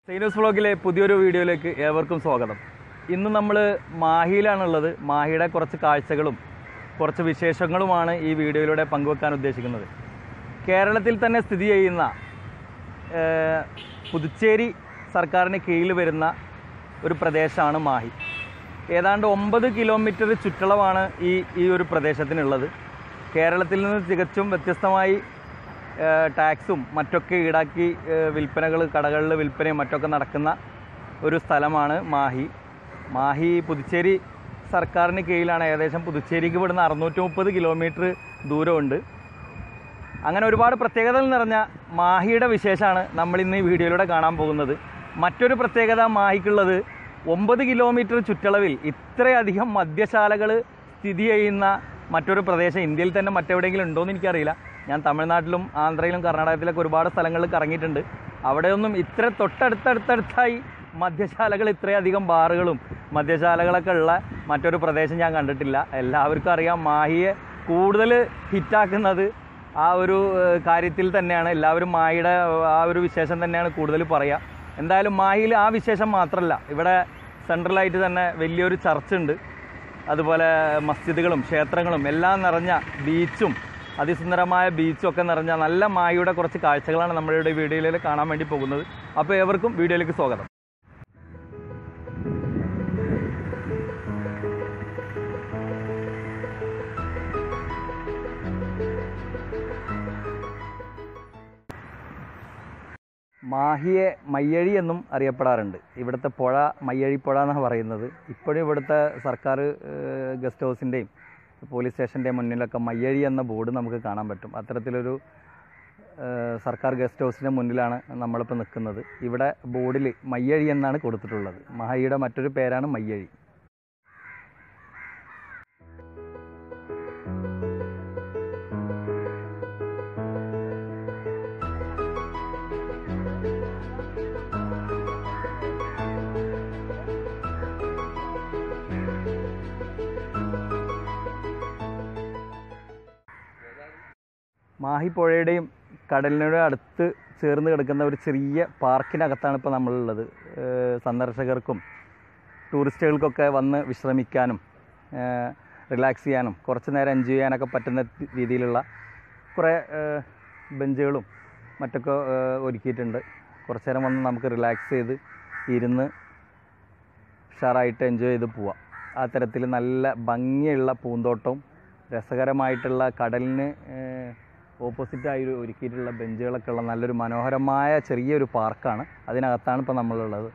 സൈനൂസ് വ്ളോഗിലെ പുതിയൊരു വീഡിയോയിലേക്ക് ഏവർക്കും സ്വാഗതം ഇന്ന് നമ്മൾ മാഹിയിലാണുള്ളത് മാഹിയുടെ കുറച്ച് കാഴ്ചകളും കുറച്ച് വിശേഷങ്ങളുമാണ് ഈ വീഡിയോയിലൂടെ പങ്കുവെക്കാൻ ഉദ്ദേശിക്കുന്നത് കേരളത്തിൽ തന്നെ സ്ഥിതി ചെയ്യുന്ന ഏഹ്, പുതുച്ചേരി സർക്കാരിന് കീഴിൽ വരുന്ന ഒരു പ്രദേശമാണ് മാഹി ഏതാണ്ട് ഒമ്പത് കിലോമീറ്റർ ചുറ്റളവാണ് ഈ ഈ ഒരു പ്രദേശത്തിനുള്ളത് കേരളത്തിൽ നിന്ന് തികച്ചും വ്യത്യസ്തമായി ഏഹ്, ടാക്സും മറ്റൊക്കെ ഈടാക്കി വിൽപ്പനകൾ കടകളിൽ വിൽപ്പനയും മറ്റൊക്കെ നടക്കുന്ന ഒരു സ്ഥലമാണ് മാഹി മാഹി പുതുച്ചേരി സർക്കാരിന് കീഴിലാണ് ഏകദേശം പുതുച്ചേരിക്ക് ഇവിടുന്ന് അറുന്നൂറ്റി മുപ്പത് കിലോമീറ്റർ ദൂരമുണ്ട് അങ്ങനെ ഒരുപാട് പ്രത്യേകതകൾ നിറഞ്ഞ മാഹിയുടെ വിശേഷമാണ് നമ്മൾ ഇന്ന് ഈ വീഡിയോയിലൂടെ കാണാൻ പോകുന്നത് മറ്റൊരു പ്രത്യേകത മാഹിക്കുള്ളത് ഒമ്പത് കിലോമീറ്റർ ചുറ്റളവിൽ ഇത്രയധികം മദ്യശാലകൾ സ്ഥിതി ചെയ്യുന്ന മറ്റൊരു പ്രദേശം ഇന്ത്യയിൽ തന്നെ മറ്റെവിടെയെങ്കിലും ഉണ്ടോ എന്ന് എനിക്കറിയില്ല ഞാൻ തമിഴ്നാട്ടിലും ആന്ധ്രയിലും കർണാടകത്തിലൊക്കെ ഒരുപാട് സ്ഥലങ്ങളിൽ കറങ്ങിയിട്ടുണ്ട് അവിടെയൊന്നും ഇത്ര തൊട്ടടുത്തടുത്തടുത്തായി മദ്യശാലകൾ ഇത്രയധികം ബാറുകളും മദ്യശാലകളൊക്കെ ഉള്ള മറ്റൊരു പ്രദേശം ഞാൻ കണ്ടിട്ടില്ല എല്ലാവർക്കും അറിയാം മാഹിയെ കൂടുതൽ ഹിറ്റാക്കുന്നത് ആ ഒരു ഏഹ്, കാര്യത്തിൽ തന്നെയാണ് എല്ലാവരും മാഹിയുടെ ആ ഒരു വിശേഷം തന്നെയാണ് കൂടുതൽ പറയുക എന്തായാലും മാഹിയിൽ ആ വിശേഷം മാത്രമല്ല ഇവിടെ സെൻട്രലായിട്ട് തന്നെ വലിയൊരു ചർച്ച് ഉണ്ട് അതുപോലെ മസ്ജിദുകളും ക്ഷേത്രങ്ങളും എല്ലാം നിറഞ്ഞ ബീച്ചും അതിസുന്ദരമായ ബീച്ചും ഒക്കെ നിറഞ്ഞ നല്ല മാഹിയുടെ കുറച്ച് കാഴ്ചകളാണ് നമ്മളുടെ വീഡിയോയിൽ കാണാൻ വേണ്ടി പോകുന്നത് അപ്പോൾ ഏവർക്കും വീഡിയോയിലേക്ക് സ്വാഗതം മാഹിയെ മയ്യഴി എന്നും അറിയപ്പെടാറുണ്ട് ഇവിടുത്തെ പുഴ മയ്യഴി പുഴ എന്നാണ് പറയുന്നത് ഇപ്പോഴും ഇവിടുത്തെ സർക്കാർ ഏഹ്, ഗസ്റ്റ് ഹൗസിൻ്റെയും പോലീസ് സ്റ്റേഷൻ്റെയും മുന്നിലൊക്കെ മയ്യഴി എന്ന ബോർഡ് നമുക്ക് കാണാൻ പറ്റും അത്തരത്തിലൊരു ഏഹ്, സർക്കാർ ഗസ്റ്റ് ഹൗസിൻ്റെ മുന്നിലാണ് നമ്മളിപ്പോൾ നിൽക്കുന്നത് ഇവിടെ ബോർഡിൽ മയ്യഴി എന്നാണ് കൊടുത്തിട്ടുള്ളത് മാഹിയുടെ മറ്റൊരു പേരാണ് മയ്യഴി മാഹി പുഴയുടെയും കടലിനോട് അടുത്ത് ചേർന്ന് കിടക്കുന്ന ഒരു ചെറിയ പാർക്കിനകത്താണ് ഇപ്പോൾ നമ്മളുള്ളത് ഏഹ് സന്ദർശകർക്കും ടൂറിസ്റ്റുകൾക്കൊക്കെ വന്ന് വിശ്രമിക്കാനും ഏഹ് റിലാക്സ് ചെയ്യാനും കുറച്ച് നേരം എൻജോയ് ചെയ്യാനൊക്കെ പറ്റുന്ന രീതിയിലുള്ള കുറേ ഏഹ് ബെഞ്ചുകളും മറ്റൊക്കെ ഏഹ് ഒരുക്കിയിട്ടുണ്ട് കുറച്ച് നേരം വന്ന് നമുക്ക് റിലാക്സ് ചെയ്ത് ഇരുന്ന് ഉഷാറായിട്ട് എൻജോയ് ചെയ്ത് പോവാം ആ തരത്തിൽ നല്ല ഭംഗിയുള്ള പൂന്തോട്ടവും രസകരമായിട്ടുള്ള കടലിന് ഓപ്പോസിറ്റായി ഒരുക്കിയിട്ടുള്ള ബെഞ്ചുകളൊക്കെ ഉള്ള നല്ലൊരു മനോഹരമായ ചെറിയൊരു പാർക്കാണ് അതിനകത്താണ് ഇപ്പോൾ നമ്മളുള്ളത്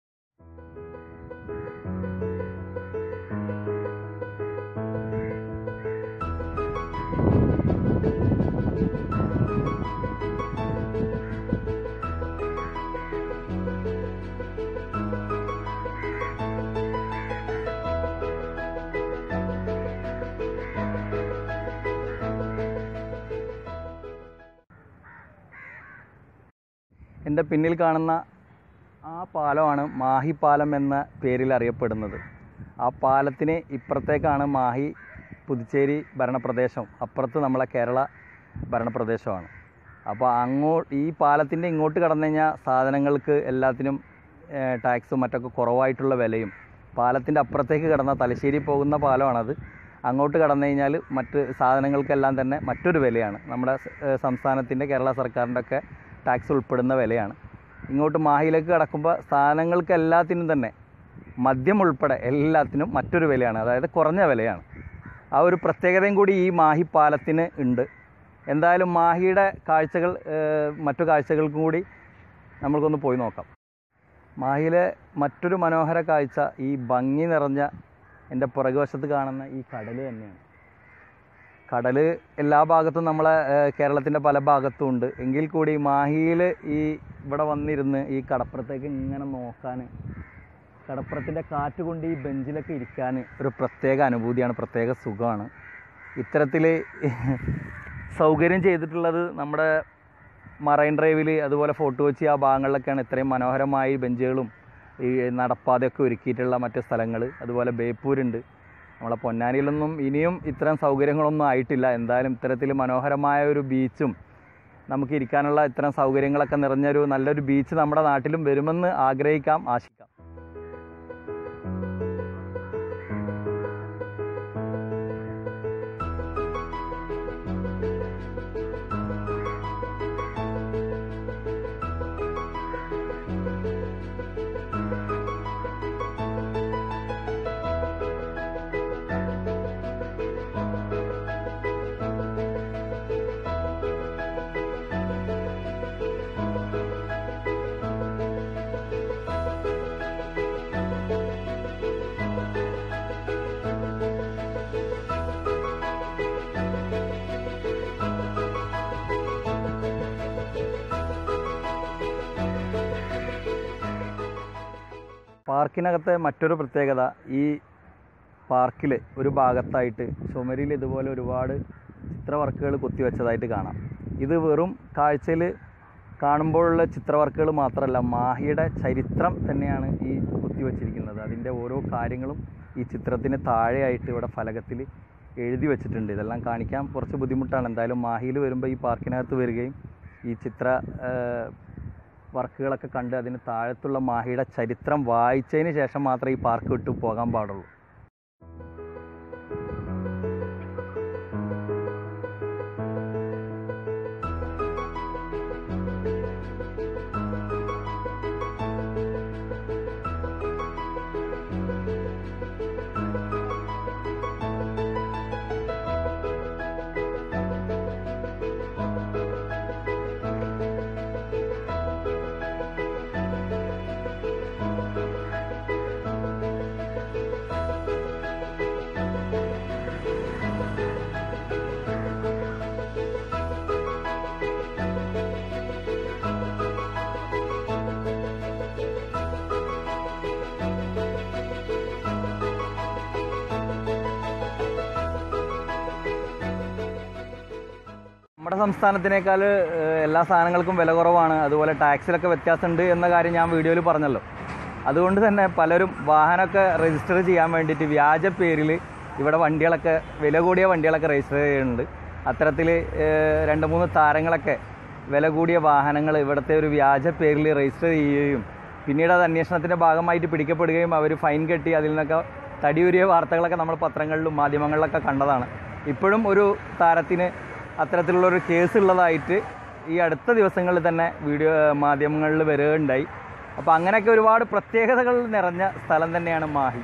എൻ്റെ പിന്നിൽ കാണുന്ന ആ പാലമാണ് മാഹി പാലം എന്ന പേരിൽ അറിയപ്പെടുന്നത് ആ പാലത്തിന് ഇപ്പുറത്തേക്കാണ് മാഹി പുതുച്ചേരി ഭരണപ്രദേശം അപ്പുറത്ത് നമ്മളെ കേരള ഭരണപ്രദേശമാണ് അപ്പോൾ അങ്ങോ ഈ പാലത്തിൻ്റെ ഇങ്ങോട്ട് കടന്നു കഴിഞ്ഞാൽ സാധനങ്ങൾക്ക് എല്ലാത്തിനും ഏഹ്, ടാക്സും മറ്റൊക്കെ കുറവായിട്ടുള്ള വിലയും പാലത്തിൻ്റെ അപ്പുറത്തേക്ക് കടന്ന തലശ്ശേരി പോകുന്ന പാലമാണത് അങ്ങോട്ട് കടന്നു കഴിഞ്ഞാൽ മറ്റ് സാധനങ്ങൾക്കെല്ലാം തന്നെ മറ്റൊരു വിലയാണ് നമ്മുടെ ഏഹ്, സംസ്ഥാനത്തിൻ്റെ കേരള സർക്കാരിൻ്റെ ഒക്കെ ടാക്സ് ഉൾപ്പെടുന്ന വിലയാണ് ഇങ്ങോട്ട് മാഹിയിലേക്ക് കടക്കുമ്പോൾ സാധനങ്ങൾക്ക് എല്ലാത്തിനും തന്നെ മദ്യം ഉൾപ്പെടെ എല്ലാത്തിനും മറ്റൊരു വിലയാണ് അതായത് കുറഞ്ഞ വിലയാണ് ആ ഒരു പ്രത്യേകതയും കൂടി ഈ മാഹി പാലത്തിന് ഉണ്ട് എന്തായാലും മാഹിയുടെ കാഴ്ചകൾ ഏഹ്, മറ്റു കാഴ്ചകൾക്കും കൂടി നമ്മൾക്കൊന്ന് പോയി നോക്കാം മാഹിയിലെ മറ്റൊരു മനോഹര കാഴ്ച ഈ ഭംഗി നിറഞ്ഞ എൻ്റെ പുറകുവശത്ത് കാണുന്ന ഈ കടൽ തന്നെയാണ് കടൽ എല്ലാ ഭാഗത്തും നമ്മളെ കേരളത്തിൻ്റെ പല ഭാഗത്തും ഉണ്ട് എങ്കിൽ കൂടി മാഹിയിൽ ഈ ഇവിടെ വന്നിരുന്ന് ഈ കടപ്പുറത്തേക്ക് ഇങ്ങനെ നോക്കാൻ കടപ്പുറത്തിൻ്റെ കാറ്റ് കൊണ്ട് ഈ ബെഞ്ചിലൊക്കെ ഇരിക്കാൻ ഒരു പ്രത്യേക അനുഭൂതിയാണ് പ്രത്യേക സുഖമാണ് ഇത്തരത്തിൽ സൗകര്യം ചെയ്തിട്ടുള്ളത് നമ്മുടെ മറൈൻ ഡ്രൈവിൽ അതുപോലെ ഫോർട്ട് കൊച്ചി ആ ഭാഗങ്ങളിലൊക്കെയാണ് ഇത്രയും മനോഹരമായി ബെഞ്ചുകളും ഈ നടപ്പാതയൊക്കെ ഒരുക്കിയിട്ടുള്ള മറ്റ് സ്ഥലങ്ങൾ അതുപോലെ ബേപ്പൂരുണ്ട് നമ്മളെ പൊന്നാനിയിലൊന്നും ഇനിയും ഇത്തരം സൗകര്യങ്ങളൊന്നും ആയിട്ടില്ല എന്തായാലും ഇത്തരത്തിൽ മനോഹരമായ ഒരു ബീച്ചും നമുക്ക് ഇരിക്കാനുള്ള ഇത്തരം സൗകര്യങ്ങളൊക്കെ നിറഞ്ഞൊരു നല്ലൊരു ബീച്ച് നമ്മുടെ നാട്ടിലും വരുമെന്ന് ആഗ്രഹിക്കാം ആശിക്കാം പാർക്കിനകത്തെ മറ്റൊരു പ്രത്യേകത ഈ പാർക്കിൽ ഒരു ഭാഗത്തായിട്ട് ചുമരിൽ ഇതുപോലെ ഒരുപാട് ചിത്ര വർക്കുകൾ കൊത്തിവെച്ചതായിട്ട് കാണാം ഇത് വെറും കാഴ്ചയിൽ കാണുമ്പോഴുള്ള ചിത്ര വർക്കുകൾ മാത്രമല്ല മാഹിയുടെ ചരിത്രം തന്നെയാണ് ഈ കൊത്തിവെച്ചിരിക്കുന്നത് അതിൻ്റെ ഓരോ കാര്യങ്ങളും ഈ ചിത്രത്തിന് താഴെയായിട്ട് ഇവിടെ ഫലകത്തിൽ എഴുതി വെച്ചിട്ടുണ്ട് ഇതെല്ലാം കാണിക്കാൻ കുറച്ച് ബുദ്ധിമുട്ടാണ് എന്തായാലും മാഹിയിൽ വരുമ്പോൾ ഈ പാർക്കിനകത്ത് വരികയും ഈ ചിത്ര ഏഹ്, വർക്കുകളൊക്കെ കണ്ട് അതിന് താഴത്തുള്ള മാഹിയുടെ ചരിത്രം വായിച്ചതിന് ശേഷം മാത്രമേ ഈ പാർക്ക് വിട്ടു പോകാൻ പാടുള്ളൂ നമ്മുടെ സംസ്ഥാനത്തിനേക്കാൾ ഏഹ്, എല്ലാ സാധനങ്ങൾക്കും വില കുറവാണ് അതുപോലെ ടാക്സിലൊക്കെ വ്യത്യാസമുണ്ട് എന്ന കാര്യം ഞാൻ വീഡിയോയിൽ പറഞ്ഞല്ലോ അതുകൊണ്ട് തന്നെ പലരും വാഹനമൊക്കെ രജിസ്റ്റർ ചെയ്യാൻ വേണ്ടിയിട്ട് വ്യാജ പേരിൽ ഇവിടെ വണ്ടികളൊക്കെ വില കൂടിയ വണ്ടികളൊക്കെ രജിസ്റ്റർ ചെയ്യുന്നുണ്ട് അത്തരത്തിൽ ഏഹ്, രണ്ട് മൂന്ന് താരങ്ങളൊക്കെ വില കൂടിയ വാഹനങ്ങൾ ഇവിടുത്തെ ഒരു വ്യാജ പേരിൽ രജിസ്റ്റർ ചെയ്യുകയും പിന്നീട് അത് അന്വേഷണത്തിൻ്റെ ഭാഗമായിട്ട് പിടിക്കപ്പെടുകയും അവർ ഫൈൻ കെട്ടി അതിൽ നിന്നൊക്കെ തടിയൂരിയ വാർത്തകളൊക്കെ നമ്മൾ പത്രങ്ങളിലും മാധ്യമങ്ങളിലൊക്കെ കണ്ടതാണ് ഇപ്പോഴും ഒരു താരത്തിന് അത്തരത്തിലുള്ളൊരു കേസ് ഉള്ളതായിട്ട് ഈ അടുത്ത ദിവസങ്ങളിൽ തന്നെ വീഡിയോ മാധ്യമങ്ങളിൽ വരികയുണ്ടായി അപ്പോൾ അങ്ങനെയൊക്കെ ഒരുപാട് പ്രത്യേകതകൾ നിറഞ്ഞ സ്ഥലം തന്നെയാണ് മാഹി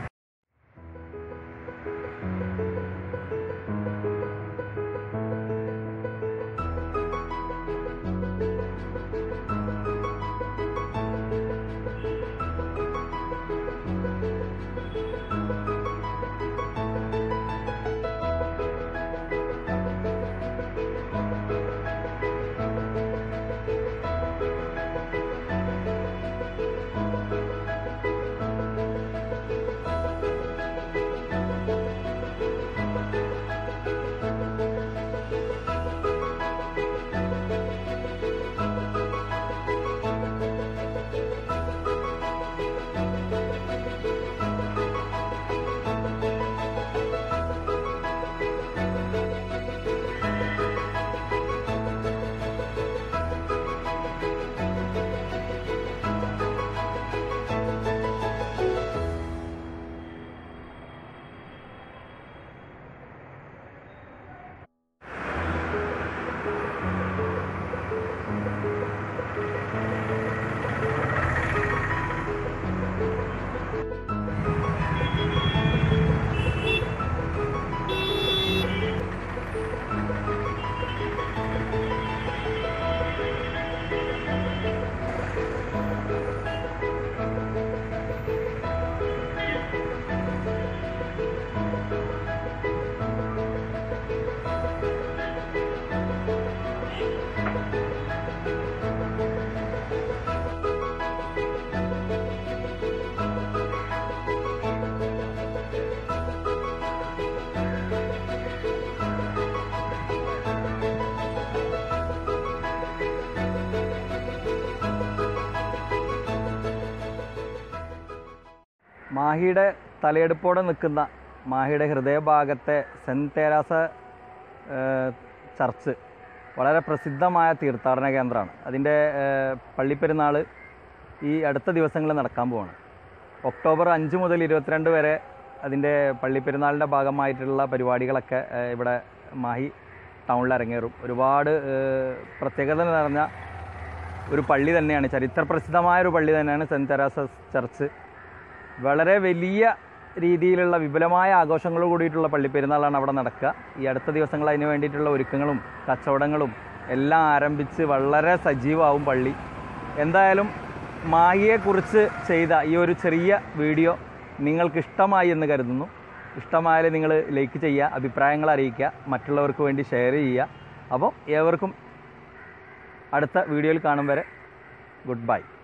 മാഹിയുടെ തലയെടുപ്പോടെ നിൽക്കുന്ന മാഹിയുടെ ഹൃദയഭാഗത്തെ സെൻറ്റ് തേരാസ ഏഹ്, ചർച്ച് വളരെ പ്രസിദ്ധമായ തീർത്ഥാടന കേന്ദ്രമാണ് അതിൻ്റെ ഏഹ്, പള്ളിപ്പെരുന്നാൾ ഈ അടുത്ത ദിവസങ്ങളിൽ നടക്കാൻ പോവാണ് ഒക്ടോബർ അഞ്ച് മുതൽ ഇരുപത്തിരണ്ട് വരെ അതിൻ്റെ പള്ളിപ്പെരുന്നാളിൻ്റെ ഭാഗമായിട്ടുള്ള പരിപാടികളൊക്കെ ഏഹ്, ഇവിടെ മാഹി ടൗണിൽ അരങ്ങേറും ഒരുപാട് ഏഹ്, പ്രത്യേകത നിറഞ്ഞ ഒരു പള്ളി തന്നെയാണ് ചരിത്ര പ്രസിദ്ധമായ ഒരു പള്ളി തന്നെയാണ് സെൻറ്റ് തെരാസസ് ചർച്ച് വളരെ വലിയ രീതിയിലുള്ള വിപുലമായ ആഘോഷങ്ങളോട് കൂടിയിട്ടുള്ള പള്ളിപ്പെരുന്നാളാണ് അവിടെ നടക്കുക ഈ അടുത്ത ദിവസങ്ങൾ അതിന് വേണ്ടിയിട്ടുള്ള ഒരുക്കങ്ങളും കച്ചവടങ്ങളും എല്ലാം ആരംഭിച്ച് വളരെ സജീവമാവും പള്ളി എന്തായാലും മാഹിയെക്കുറിച്ച് ചെയ്ത ഈ ഒരു ചെറിയ വീഡിയോ നിങ്ങൾക്ക് ഇഷ്ടമായി എന്ന് കരുതുന്നു ഇഷ്ടമായാൽ നിങ്ങൾ ലൈക്ക് ചെയ്യുക അഭിപ്രായങ്ങൾ അറിയിക്കുക മറ്റുള്ളവർക്ക് വേണ്ടി ഷെയർ ചെയ്യുക അപ്പോൾ ഏവർക്കും അടുത്ത വീഡിയോയിൽ കാണും വരെ ഗുഡ് ബൈ